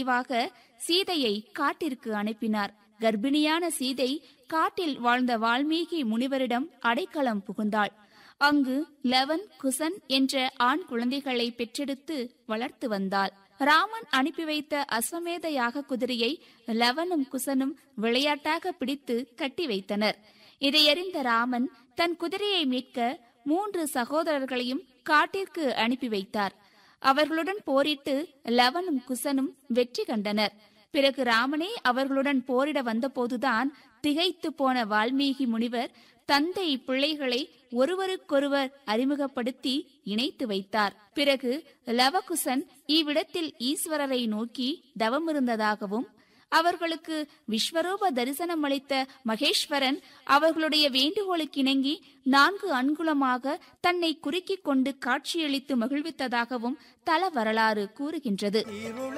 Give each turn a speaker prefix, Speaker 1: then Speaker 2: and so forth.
Speaker 1: நினைவாக சீதையை காட்டிற்கு அனுப்பினார் கர்ப்பிணியான சீதை காட்டில் வாழ்ந்த வால்மீகி முனிவரிடம் அடைக்கலம் புகுந்தாள் அங்கு லவன் குசன் என்ற ஆண் குழந்தைகளை பெற்றெடுத்து வளர்த்து வந்தாள் ராமன் அனுப்பி வைத்த அஸ்வமேத யாக குதிரையை லவனும் குசனும் விளையாட்டாக பிடித்து கட்டி வைத்தனர் இதையறிந்த ராமன் தன் குதிரையை மீட்க மூன்று சகோதரர்களையும் காட்டிற்கு அனுப்பி வைத்தார் அவர்களுடன் போரிட்டு லவனும் குசனும் வெற்றி கண்டனர் பிறகு ராமனே அவர்களுடன் போரிட வந்தபோதுதான் திகைத்து போன வால்மீகி முனிவர் தந்தை பிள்ளைகளை ஒருவருக்கொருவர் அறிமுகப்படுத்தி இணைத்து வைத்தார் பிறகு லவகுசன் இவ்விடத்தில் ஈஸ்வரரை நோக்கி தவமிருந்ததாகவும் அவர்களுக்கு விஸ்வரூப தரிசனம் அளித்த மகேஸ்வரன் அவர்களுடைய வேண்டுகோளுக்கு இணங்கி நான்கு அன்குலமாக தன்னை குறுக்கிக் கொண்டு காட்சியளித்து மகிழ்வித்ததாகவும் தல வரலாறு கூறுகின்றது